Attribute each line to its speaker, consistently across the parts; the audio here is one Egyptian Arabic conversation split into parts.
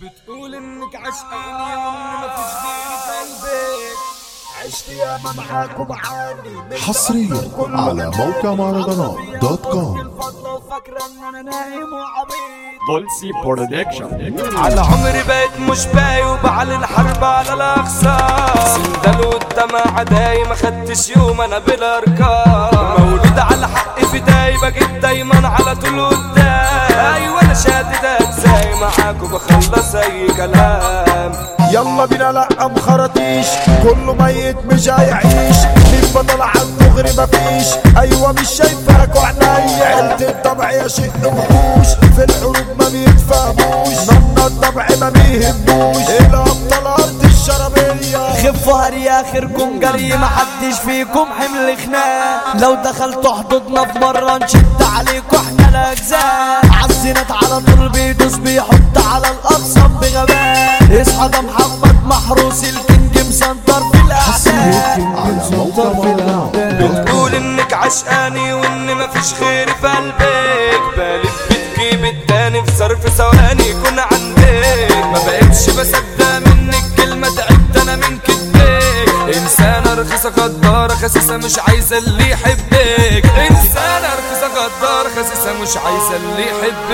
Speaker 1: بتقول انك عشقاني وان مفيش غيري في قلبك
Speaker 2: عشت ياما معاك ومعاني
Speaker 3: حصريا على موقع مهرجانات دوت كوم
Speaker 2: الفضل وفاكرة ان انا نايم وعبيط
Speaker 4: بولسي برودكشن
Speaker 1: على عمري بقيت مش باي وبعلن الحرب على الاخصام سندل والدمع عداي ما خدتش يوم انا بالارقام مولود على حق في داي بقيت دايما على طول قدام ايوه انا شادد اجزاي معاك وبخلص اي كلام
Speaker 2: يلا بينا لا مخرطيش كله ميت مش هيعيش مين بطل عنده غير مفيش ايوه مش شايفاك وعنايا عيلة الطبع يا شيء وحوش في الحروب ما بيتفهموش نمنا الطبع ما بيهموش الابطال ارض الشرابية
Speaker 5: خفوا هري اخركم جري محدش فيكم حمل خناق لو دخلتوا حدودنا في مرة نشد عليكم احنا الاجزاء عالزينات على طول بيدوس بيحط على الاقسام بغباء اصحى ده محمد محروس الكينج مسنطر في الاعداء
Speaker 3: على موقع مهرجانات دوت كوم
Speaker 1: بتقول انك عشقاني وان مفيش غيري في قلبك بلف بتجيب التاني في ظرف ثواني يكون عندك ما بقتش بصدق منك كلمة تعبت انا من كدبك انسانة رخيصة غدارة خسيسة مش عايزة اللي يحبك انسانة رخيصة غدارة خسيسة مش عايزة اللي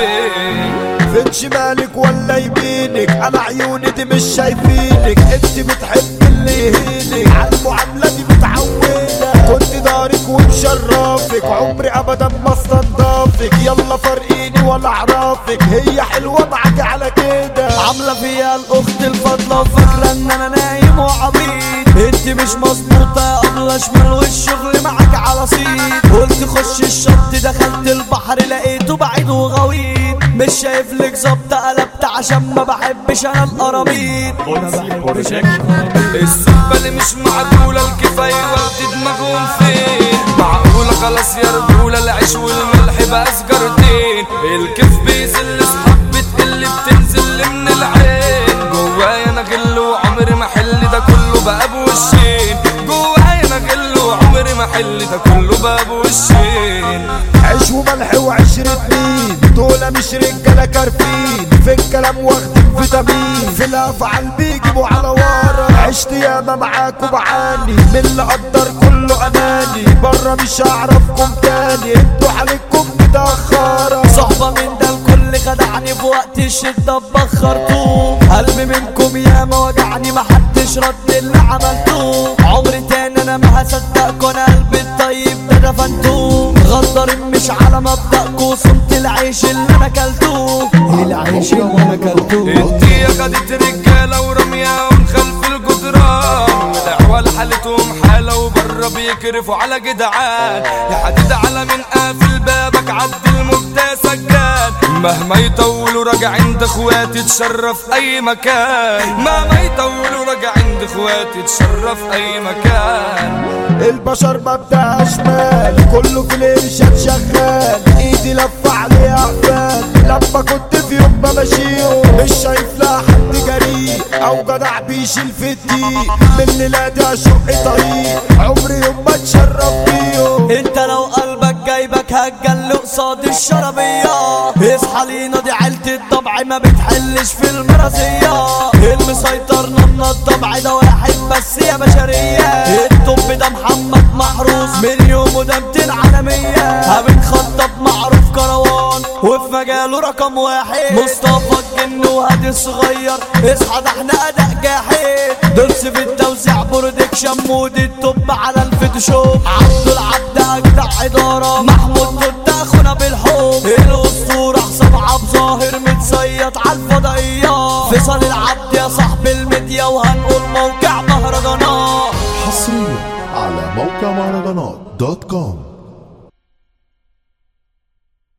Speaker 1: يحبك
Speaker 2: فين شمالك ولا يمينك انا عيوني دي مش شايفينك انت بتحب اللي يهينك على المعاملة دي متعودة كنت دارك ومشرفك عمري ابدا ما استنضافك يلا فرقيني ولا اعرفك هي حلوة معاك على كده
Speaker 5: عاملة فيها الاخت الفضلة وفاكرة ان انا نايم وعبيط انت مش مظبوطة يا ابله شمال والشغل معاك على صيد قلت خش الشط دخلت البحر لقيته بعيد وغويط مش شايف لك ظبط قلبت عشان ما بحبش انا القراميط
Speaker 4: بولسي برودكشن
Speaker 1: السبة اللي مش معقولة الكفاية واخد دماغهم فين معقولة خلاص يا رجولة العيش والملح بقى سجارتين الكيف بيزل صحاب بتقل بتنزل من العين جوايا انا غل وعمري ما حل ده كله بقى بوشين جوايا انا غل وعمري ما حل ده كله بقى بوشين
Speaker 2: عيش وملح وعشرة مين دول مش رجالة كارفين في الكلام واخدين فيتامين في الافعال بيجيبوا على ورا عشت ياما معاك وبعاني من اللي قدر كله اناني بره مش هعرفكم تاني انتوا حالتكم متأخرة
Speaker 5: صحبة من ده الكل خدعني في وقت الشدة بخرتوه قلبي منكم ياما وجعني محدش رد اللي عملتوه عمري تاني انا ما هصدقكوا انا قلبي الطيب ده دفنتوه غدارين مش على مبدأكوا صمت العيش اللي انا كلتوه العيش اللي انا كلتوه
Speaker 1: انت يا خدت رجالة ورمياهم خلف الجدران ودعوة لحالتهم حالة وبره بيكرفوا على جدعان يا حديد على من قافل بابك عد المبدأ سجاد مهما يطولوا راجع عند اخواتي تشرف اي مكان مهما يطولوا راجع عند اخواتي تشرف اي مكان
Speaker 2: البشر مبدأ اشمال كله في الارشاد شغال ايدي لفة عليه احفاد لما كنت في يوم بمشيهم مش شايف لا حد جريء او جدع بيشيل في الدقيق من ليلادي اشق طريق عمري يوم ما اتشرف بيهم
Speaker 5: انت لو قلبك جايبك هتجل قصاد الشرابية اصحى لينا دي عيلة الطبع ما بتحلش في المرازية المسيطر نمنا الطبع ده واحد بس يا بشرية الطب ده محمد محروس من يومه ده 200 عالمية بنخطب معروف كروان وفي مجاله رقم واحد مصطفى الجن وهادي الصغير اصحى ده احنا اداء جاحد درس في التوزيع برودكشن مود التوب على الفوتوشوب عبد العبد اجدع اداره محمود كنت اخونا بالحب الاسطوره حسام عبد ظاهر متصيط على الفضائيات فيصل العبد يا صاحب الميديا وهنقول موقع مهرجانات
Speaker 3: حصريا على موقع مهرجانات دوت كوم